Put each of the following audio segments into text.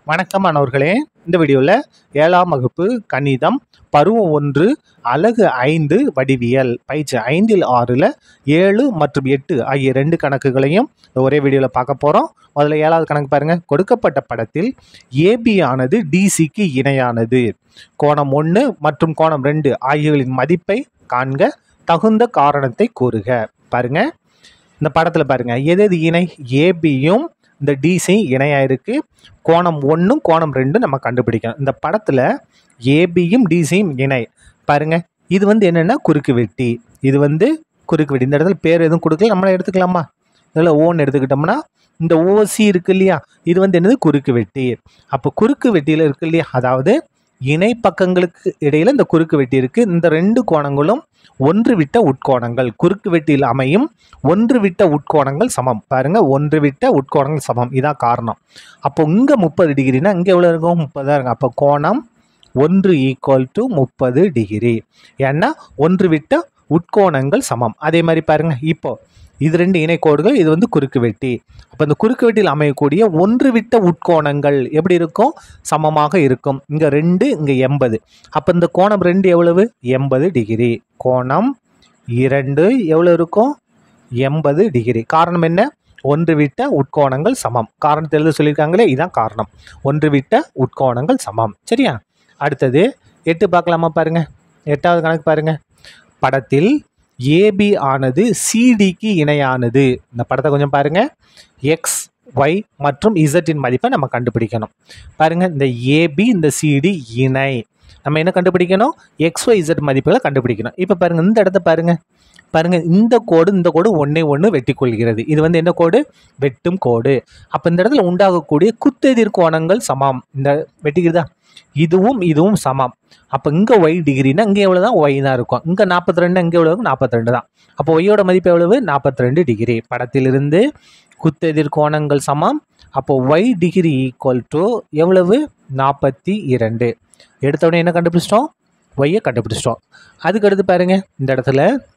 வணக்கம் மாணவர்களே இந்த வீடியோவில் ஏழாம் வகுப்பு கணிதம் பருவம் ஒன்று அலகு ஐந்து வடிவியல் பயிற்சி ஐந்தில் ஆறில் ஏழு மற்றும் எட்டு ஆகிய ரெண்டு கணக்குகளையும் ஒரே வீடியோவில் பார்க்க போகிறோம் முதல்ல ஏழாவது கணக்கு பாருங்கள் கொடுக்கப்பட்ட படத்தில் ஏபி ஆனது டிசிக்கு இணையானது கோணம் ஒன்று மற்றும் கோணம் ரெண்டு ஆகியவர்களின் மதிப்பை காண்க தகுந்த காரணத்தை கூறுக பாருங்க இந்த படத்தில் பாருங்க எது எது இணை ஏபியும் இந்த டிசியும் இணையாக இருக்கு கோணம் ஒன்றும் கோணம் ரெண்டும் நம்ம கண்டுபிடிக்கணும் இந்த படத்தில் ஏபியும் டிசியும் இணை பாருங்க இது வந்து என்னென்னா குறுக்கு வெட்டி இது வந்து குறுக்கு வெட்டி இந்த இடத்துல பேர் எதுவும் கொடுக்கல நம்மளே எடுத்துக்கலாமா இதில் ஓன்னு எடுத்துக்கிட்டோம்னா இந்த ஓசி இருக்கு இல்லையா இது வந்து என்னது குறுக்கு வெட்டி அப்போ குறுக்கு வெட்டியில் இருக்கு இல்லையா அதாவது இணை பக்கங்களுக்கு இடையில இந்த குறுக்கு வெட்டி இருக்கு இந்த ரெண்டு கோணங்களும் ஒன்று விட்ட உட்கோணங்கள் குறுக்கு வெட்டியில் அமையும் ஒன்று விட்ட உட்கோணங்கள் சமம் பாருங்க ஒன்று விட்ட உட்கோணங்கள் சமம் இதான் காரணம் அப்போ இங்கே முப்பது டிகிரினா இங்கே எவ்வளோ இருக்கும் முப்பதாக இருக்கும் அப்போ கோணம் ஒன்று ஈக்குவல் டு முப்பது டிகிரி ஏன்னா ஒன்று விட்ட உட்கோணங்கள் சமம் அதே மாதிரி பாருங்க இப்போ இது ரெண்டு இணைக்கோடுகள் இது வந்து குறுக்கு வெட்டி அப்போ இந்த குறுக்கு வெட்டியில் அமையக்கூடிய ஒன்று விட்ட உட்கோணங்கள் எப்படி இருக்கும் சமமாக இருக்கும் இங்கே ரெண்டு இங்கே எண்பது அப்போ இந்த கோணம் ரெண்டு எவ்வளவு எண்பது டிகிரி கோணம் இரண்டு எவ்வளோ இருக்கும் எண்பது டிகிரி காரணம் என்ன ஒன்று விட்ட உட்கோணங்கள் சமம் காரணத்தை எழுத சொல்லியிருக்காங்களே இதான் காரணம் ஒன்று விட்ட உட்கோணங்கள் சமம் சரியா அடுத்தது எட்டு பார்க்கலாமா பாருங்க எட்டாவது கணக்கு பாருங்க படத்தில் ஏபி ஆனது சிடிக்கு இணையானது இந்த படத்தை கொஞ்சம் பாருங்க எக்ஸ் ஒய் மற்றும் இசட்டின் மதிப்பை நம்ம கண்டுபிடிக்கணும் பாருங்க இந்த ஏபி இந்த சிடி இணை நம்ம என்ன கண்டுபிடிக்கணும் எக்ஸ் ஒய் இசட் மதிப்புகளை கண்டுபிடிக்கணும் இப்போ பாருங்க இந்த இடத்த பாருங்க பாருங்க இந்த கோடு இந்த கோடு ஒன்றே ஒன்று வெட்டி கொள்கிறது இது வந்து என்ன கோடு வெட்டும் கோடு அப்போ இந்த இடத்துல உண்டாகக்கூடிய குத்தெதிர் கோணங்கள் சமம் இந்த வெட்டிக்கிறதா இதுவும் இதுவும் சமம் அப்போ இங்கே ஒய் டிகிரினா இங்கே எவ்வளோ தான் ஒய் தான் இருக்கும் இங்கே நாற்பத்தி ரெண்டு இங்கே எவ்வளோ நாற்பத்தி ரெண்டு தான் அப்போ ஒய்யோட மதிப்பு எவ்வளவு நாற்பத்தி ரெண்டு டிகிரி படத்திலிருந்து குத்தெதிர் கோணங்கள் சமம் அப்போ ஒய் டிகிரி ஈக்குவல் டு எவ்வளவு நாற்பத்தி இரண்டு எடுத்த உடனே என்ன கண்டுபிடிச்சிட்டோம் ஒய்யை கண்டுபிடிச்சிட்டோம் அதுக்கு அடுத்து பாருங்க இந்த இடத்துல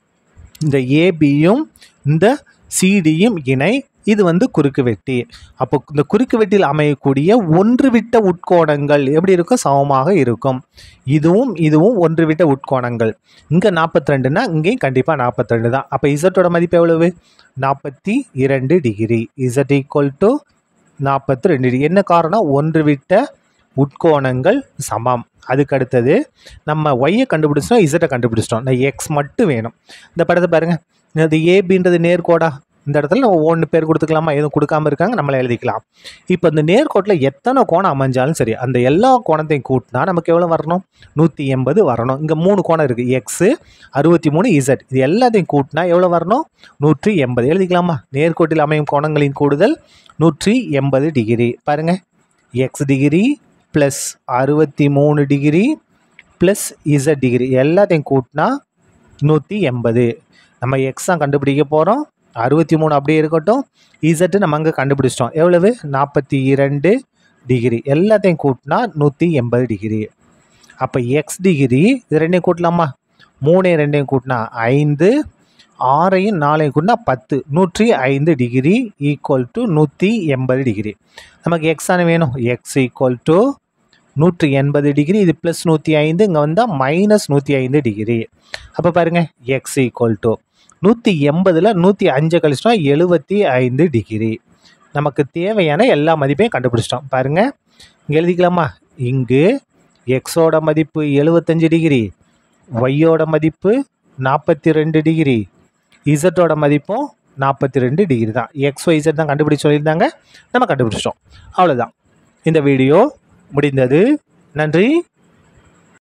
இந்த ஏபியும் இந்த சிடியும் இணை இது வந்து குறுக்கு வெட்டி அப்போ இந்த குறுக்கு வெட்டியில் அமையக்கூடிய ஒன்று விட்ட உட்கோணங்கள் எப்படி இருக்கும் சமமாக இருக்கும் இதுவும் இதுவும் ஒன்று விட்ட உட்கோணங்கள் இங்கே நாற்பத்தி ரெண்டுனா இங்கேயும் கண்டிப்பாக நாற்பத்தி ரெண்டு தான் அப்போ இசட்டோட மதிப்பு எவ்வளவு நாற்பத்தி இரண்டு டிகிரி இசட் ஈக்குவல் டு நாற்பத்தி ரெண்டு டிகிரி என்ன காரணம் ஒன்று விட்ட உட்கோணங்கள் சமம் அதுக்கு அடுத்தது நம்ம ஒய்யை கண்டுபிடிச்சிட்டோம் இசட்டை கண்டுபிடிச்சிட்டோம் நான் எக்ஸ் மட்டும் வேணும் இந்த படத்தை பாருங்கள் இது ஏபின்றது நேர்கோடா இந்த இடத்துல நம்ம ஒன்று பேர் கொடுத்துக்கலாமா எதுவும் கொடுக்காம இருக்காங்க நம்மளை எழுதிக்கலாம் இப்போ இந்த நேர்கோட்டில் எத்தனை கோணம் அமைஞ்சாலும் சரி அந்த எல்லா கோணத்தையும் கூட்டினா நமக்கு எவ்வளோ வரணும் நூற்றி எண்பது வரணும் இங்கே மூணு கோணம் இருக்குது எக்ஸு அறுபத்தி மூணு இசட் இது எல்லாத்தையும் கூட்டினா எவ்வளோ வரணும் நூற்றி எண்பது எழுதிக்கலாமா நேர்கோட்டில் அமையும் கோணங்களின் கூடுதல் நூற்றி எண்பது டிகிரி பாருங்கள் எக்ஸ் டிகிரி ப்ளஸ் அறுபத்தி மூணு டிகிரி ப்ளஸ் இசட் டிகிரி எல்லாத்தையும் கூட்டினா நூற்றி எண்பது நம்ம எக்ஸ் தான் கண்டுபிடிக்க போகிறோம் அறுபத்தி மூணு அப்படியே இருக்கட்டும் இசட்டு நம்ம அங்கே கண்டுபிடிச்சிட்டோம் எவ்வளவு நாற்பத்தி இரண்டு டிகிரி எல்லாத்தையும் கூட்டினா நூற்றி எண்பது டிகிரி அப்போ எக்ஸ் டிகிரி இது ரெண்டையும் கூட்டலாமா மூணையும் ரெண்டையும் கூட்டினா ஐந்து ஆறையும் நாலையும் கூட்டினா பத்து நூற்றி ஐந்து டிகிரி ஈக்குவல் டு நூற்றி எண்பது டிகிரி நமக்கு எக்ஸ் தானே வேணும் எக்ஸ் ஈக்குவல் டு நூற்றி எண்பது டிகிரி இது ப்ளஸ் நூற்றி ஐந்து இங்கே வந்தால் மைனஸ் நூற்றி ஐந்து டிகிரி அப்போ பாருங்கள் எக்ஸ் ஈக்குவல் டு நூற்றி எண்பதில் நூற்றி அஞ்சு கழிச்சிட்டோம் எழுபத்தி ஐந்து டிகிரி நமக்கு தேவையான எல்லா மதிப்பையும் கண்டுபிடிச்சிட்டோம் பாருங்கள் இங்கே எழுதிக்கலாமா இங்கு எக்ஸோட மதிப்பு எழுபத்தஞ்சு டிகிரி ஒய்யோட மதிப்பு நாற்பத்தி ரெண்டு டிகிரி இசட்டோட மதிப்பும் நாற்பத்தி ரெண்டு டிகிரி தான் எக்ஸ் ஒய் இசட் தான் கண்டுபிடிச்சு சொல்லியிருந்தாங்க நம்ம கண்டுபிடிச்சிட்டோம் அவ்வளோதான் இந்த வீடியோ முடிந்தது நன்றி